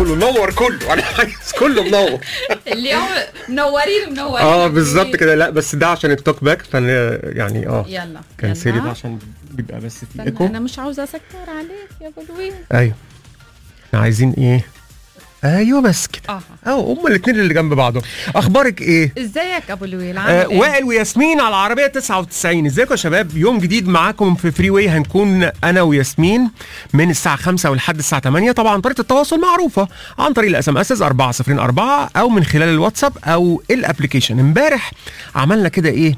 كله نور كله انا عايز كله منور اليوم منورين منورين اه بالظبط كده لا بس ده عشان التوك باك فانا يعني اه يلا كان يلا. سيري ده عشان بيبقى بس في استنى، ايكو انا مش عاوزه اسكر عليك يا بلوين ايوه احنا عايزين ايه ايوه بس كده اه اه هما الاثنين اللي جنب بعضهم اخبارك ايه ازيك ابو لويل عامل آه ايه؟ وائل وياسمين على العربية 99 ازيكم يا شباب يوم جديد معاكم في فري واي هنكون انا وياسمين من الساعة 5 ولحد الساعة 8 طبعا طريقة التواصل معروفة عن طريق الاس ام اس 404 او من خلال الواتساب او الابلكيشن امبارح عملنا كده ايه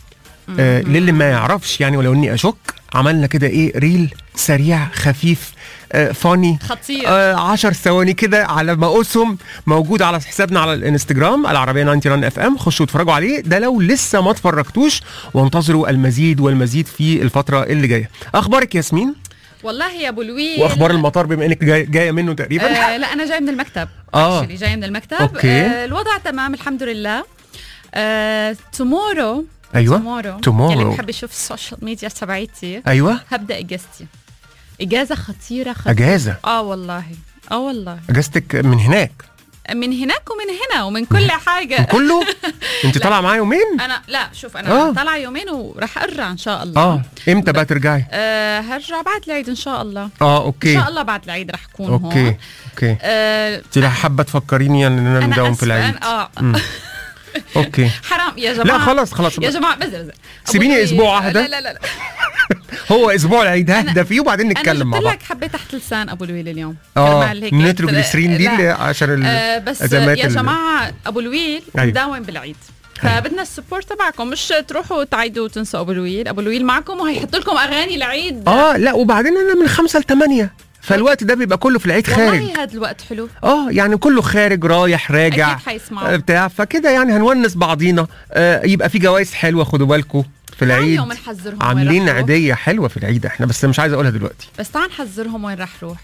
آه للي ما يعرفش يعني ولو اني اشك عملنا كده ايه ريل سريع خفيف آه فاني خطير آه 10 ثواني كده على مقاسهم موجود على حسابنا على الانستجرام العربيه 99 اف ام خشوا اتفرجوا عليه ده لو لسه ما اتفرجتوش وانتظروا المزيد والمزيد في الفتره اللي جايه اخبارك ياسمين والله يا ابو لويل واخبار المطار بما انك جاي جايه منه تقريبا آه لا انا جاي من المكتب آه. Actually جاي من المكتب أوكي. آه الوضع تمام الحمد لله آه تومورو ايوه تومورو tomorrow. اللي بحب يشوف السوشيال ميديا تبعيتي ايوه هبدا اجازتي اجازه خطيره خطيره اجازه اه والله اه والله اجازتك من هناك من هناك ومن هنا ومن كل حاجه كله انت طالعه معايا يومين انا لا شوف انا آه. طالعه يومين وراح ارجع ان شاء الله اه امتى بقى ترجعي آه هرجع بعد العيد ان شاء الله اه ان اوكي شاء الله بعد العيد راح اكون هون اوكي اوكي آه انت لا حابه تفكريني يعني ان انا انا مداوم في أسفة، العيد أنا- اه مم. اوكي حرام يا جماعه لا خلاص خلاص يا جماعه بس بس سيبيني أبو أسبوع لويل- واحدة. لا لا لا, لا. هو اسبوع العيد ههدى فيه وبعدين انا نتكلم مع جبت بعض لك حبه تحت لسان ابو لويل اليوم اه كرمال هيك نيتروجليسرين دي لا. اللي عشان آه بس الازمات يا ال- جماعه ابو لويل أيوة. مداوم بالعيد أيوة. فبدنا السبورت تبعكم مش تروحوا تعيدوا وتنسوا ابو لويل ابو لويل معكم وهيحط لكم اغاني العيد اه لا وبعدين انا من خمسة لثمانية فالوقت ده بيبقى كله في العيد خارج والله هذا الوقت حلو اه يعني كله خارج رايح راجع اكيد حيسمعوا آه، بتاع فكده يعني هنونس بعضينا آه يبقى في جوائز حلوه خدوا بالكم في العيد اليوم نحذرهم وين عاملين رح روح. عيديه حلوه في العيد احنا بس مش عايز اقولها دلوقتي بس تعال نحذرهم وين رح روح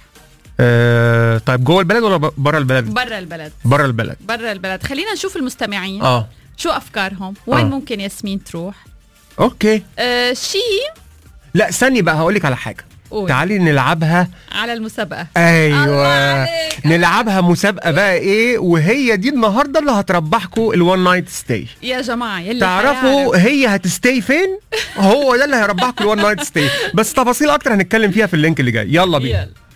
آه طيب جوه البلد ولا بره البلد برا البلد بره البلد برا البلد خلينا نشوف المستمعين اه شو افكارهم وين آه. ممكن ياسمين تروح اوكي آه شيء لا استني بقى هقول لك على حاجه قول. تعالي نلعبها على المسابقه ايوه الله عليك. نلعبها مسابقه بقى ايه وهي دي النهارده اللي هتربحكم الوان نايت ستاي يا جماعه يلي تعرفوا حيعرف. هي هتستي فين هو ده اللي هيربحكم الوان نايت ستاي بس تفاصيل اكتر هنتكلم فيها في اللينك اللي جاي يلا بينا يلا